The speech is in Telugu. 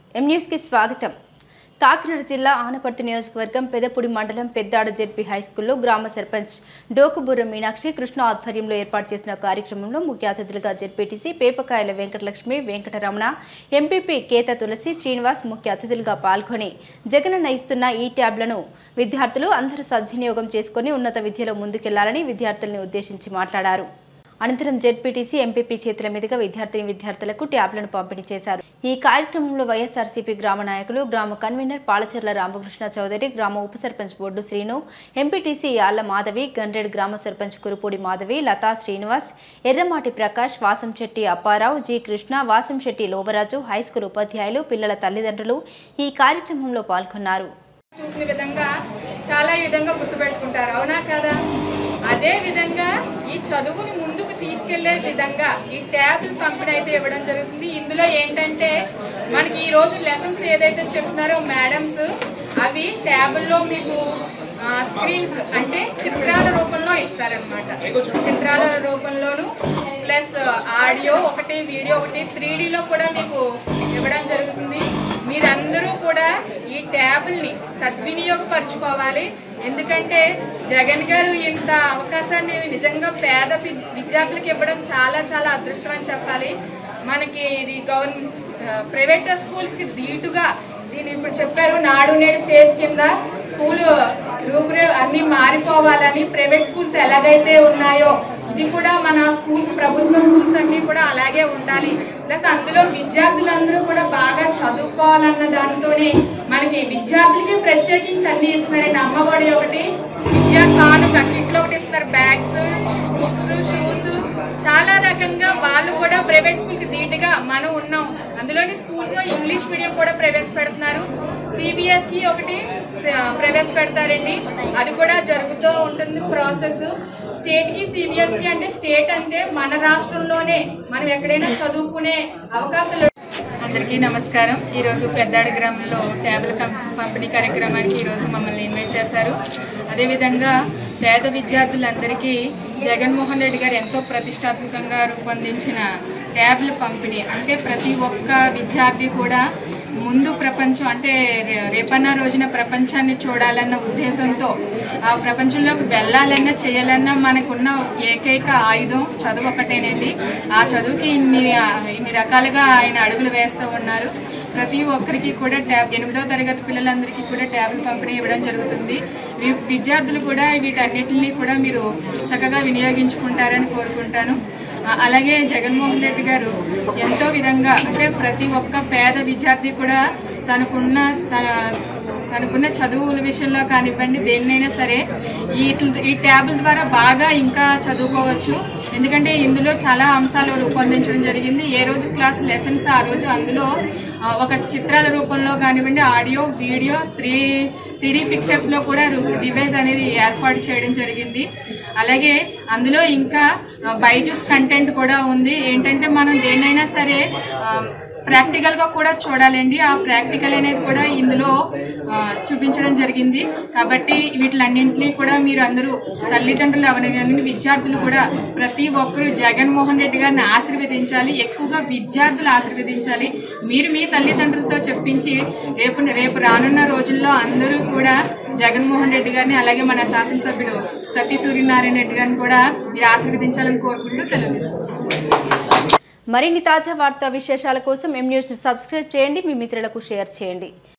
ఎం న్యూస్కి స్వాగతం కాకినాడ జిల్లా ఆనపర్తి నియోజకవర్గం పెదపూడి మండలం పెద్దాడ జెడ్పీ హైస్కూల్లో గ్రామ సర్పంచ్ డోకుబుర్ర మీనాక్షి కృష్ణ ఆధ్వర్యంలో ఏర్పాటు చేసిన కార్యక్రమంలో ముఖ్య అతిథులుగా జెడ్పీటీసీ పేపకాయల వెంకటలక్ష్మి వెంకటరమణ ఎంపీపీ కేత తులసి శ్రీనివాస్ ముఖ్య అతిథులుగా పాల్గొని జగనన్న ఇస్తున్న ఈ ట్యాబ్లను విద్యార్థులు అందరూ సద్వినియోగం చేసుకుని ఉన్నత విద్యలో ముందుకెళ్లాలని విద్యార్థుల్ని ఉద్దేశించి మాట్లాడారు అనంతరం జెడ్పీటీసీ ఎంపీపీ చేతుల మీదుగా విద్యార్థిని విద్యార్థులకు ట్యాబ్లను పంపిణీ చేశారు ఈ కార్యక్రమంలో వైఎస్ఆర్సీపీ గ్రామ నాయకులు గ్రామ కన్వీనర్ పాలచెర్ల రామకృష్ణ చౌదరి గ్రామ ఉప సర్పంచ్ బొడ్డు శ్రీను ఎంపీటీసీ యాళ్ల మాధవి గండ్రేడ్ గ్రామ సర్పంచ్ కురుపూడి మాధవి లతా శ్రీనివాస్ ఎర్రమాటి ప్రకాష్ వాసంశెట్టి అప్పారావు జి కృష్ణ వాసంశెట్టి లోబరాజు హైస్కూల్ ఉపాధ్యాయులు పిల్లల తల్లిదండ్రులు ఈ కార్యక్రమంలో పాల్గొన్నారు చూసిన విధంగా చాలా ఈ విధంగా గుర్తుపెట్టుకుంటారు అవునా కదా అదే విధంగా ఈ చదువుని ముందుకు తీసుకెళ్లే విధంగా ఈ ట్యాబ్లు పంపిణీ అయితే ఇవ్వడం జరుగుతుంది ఇందులో ఏంటంటే మనకి ఈ రోజు లెసన్స్ ఏదైతే చెప్తున్నారో మేడమ్స్ అవి ట్యాబుల్లో మీకు స్క్రీన్స్ అంటే చిత్రాల రూపంలో ఇస్తారనమాట చిత్రాల రూపంలోను ప్లస్ ఆడియో ఒకటి వీడియో ఒకటి త్రీ లో కూడా మీకు ఇవ్వడం జరుగుతుంది మీరందరూ కూడా ఈ ట్యాబుల్ని సద్వినియోగపరచుకోవాలి ఎందుకంటే జగన్ గారు ఇంత అవకాశాన్ని నిజంగా పేద వి- విద్యార్థులకు ఇవ్వడం చాలా చాలా అదృష్టం అని చెప్పాలి మనకి ఇది గవర్నమెంట్ ప్రైవేట్ స్కూల్స్కి ధీటుగా దీన్ని ఇప్పుడు చెప్పారు నాడు నేడు ఫేజ్ కింద స్కూల్ రూపురే అన్ని మారిపోవాలని ప్రైవేట్ స్కూల్స్ ఎలాగైతే ఉన్నాయో ఇది కూడా మన స్కూల్స్ ప్రభుత్వ స్కూల్స్ అన్ని కూడా అలాగే ఉండాలి ప్లస్ అందులో విద్యార్థులందరూ కూడా బాగా చదువుకోవాలన్న దాంతోనే మనకి విద్యార్థులకి ప్రత్యేకించి అన్ని ఇస్తున్నారండి అమ్మఒడి ఒకటి విద్యా కానుక కిట్లు ఒకటి ఇస్తున్నారు బ్యాగ్స్ బుక్స్ షూస్ చాలా రకంగా వాళ్ళు కూడా ప్రైవేట్ స్కూల్ కి ధీటుగా మనం ఉన్నాం అందులోని స్కూల్స్ లో ఇంగ్లీష్ మీడియం కూడా ప్రవేశపెడుతున్నారు సిబిఎస్ఈ ఒకటి స- ప్రవేశపెడతారండి అది కూడా జరుగుతూ ఉంటుంది ప్రాసెస్ స్టేట్ కి సిబిఎస్ఈ అంటే స్టేట్ అంటే మన రాష్ట్రంలోనే మనం ఎక్కడైనా చదువుకునే అవకాశాలు అందరికీ నమస్కారం ఈరోజు పెద్దాడ గ్రామంలో ట్యాబ్ల కం- పంపిణీ కార్యక్రమానికి ఈరోజు మమ్మల్ని ఇన్వైట్ చేశారు అదేవిధంగా పేద విద్యార్థులందరికీ జగన్మోహన్ రెడ్డి గారు ఎంతో ప్రతిష్టాత్మకంగా రూపొందించిన ట్యాబ్ల పంపిణీ అంటే ప్రతి ఒక్క విద్యార్థి కూడా ముందు ప్రపంచం అంటే రే- రేపన్న రోజున ప్రపంచాన్ని చూడాలన్న ఉద్దేశంతో ఆ ప్రపంచంలోకి వెళ్ళాలన్నా చేయాలన్నా మనకున్న ఏకైక ఆయుధం చదువు ఒకటేనండి ఆ చదువుకి ఇన్ని ఇన్ని రకాలుగా ఆయన అడుగులు వేస్తూ ఉన్నారు ప్రతి ఒక్కరికి కూడా ట్యాబ్ ఎనిమిదవ తరగతి పిల్లలందరికీ కూడా ట్యాబ్లు పంపిణీ ఇవ్వడం జరుగుతుంది వి- విద్యార్థులు కూడా వీటన్నిటిని కూడా మీరు చక్కగా వినియోగించుకుంటారని కోరుకుంటాను ఆ, అలాగే జగన్మోహన్ రెడ్డి గారు ఎంతో విధంగా అంటే ప్రతి ఒక్క పేద విద్యార్థి కూడా తనకున్న తన తనకున్న చదువుల విషయంలో కానివ్వండి దేన్నైనా సరే ఈ ఈ ట్యాబ్ల ద్వారా బాగా ఇంకా చదువుకోవచ్చు ఎందుకంటే ఇందులో చాలా అంశాలు రూపొందించడం జరిగింది ఏ రోజు క్లాస్ లెసన్స్ ఆ రోజు అందులో ఆ, ఒక చిత్రాల రూపంలో కానివ్వండి audio video three three D pictures లో కూడా డివైస్ అనేది ఏర్పాటు చేయడం జరిగింది అలాగే అందులో ఇంకా బైజూస్ కంటెంట్ కూడా ఉంది ఏంటంటే మనం దేన్నైనా సరే ప్రాక్టికల్ గా కూడా చూడాలండి ఆ ప్రాక్టికల్ అనేది కూడా ఇందులో ఆ, చూపించడం జరిగింది కాబట్టి వీటిలన్నింటినీ కూడా మీరు అందరూ తల్లిదండ్రులు ఎవరైనా విద్యార్థులు కూడా ప్రతి ఒక్కరూ జగన్మోహన్ రెడ్డి గారిని ఆశీర్వదించాలి ఎక్కువగా విద్యార్థులు ఆశీర్వదించాలి మీరు మీ తల్లిదండ్రులతో చెప్పించి రేపు రేపు రానున్న రోజుల్లో అందరూ కూడా జగన్మోహన్ రెడ్డి గారిని అలాగే మన శాసనసభ్యులు సతీ సూర్యనారాయణ రెడ్డి గారిని కూడా మీరు ఆశీర్వదించాలని కోరుకుంటూ సెలవు తీసుకుంటాం మరిన్ని తాజా వార్తా విశేషాల కోసం ఎం న్యూస్ని సబ్స్క్రైబ్ చేయండి మీ మిత్రులకు షేర్ చేయండి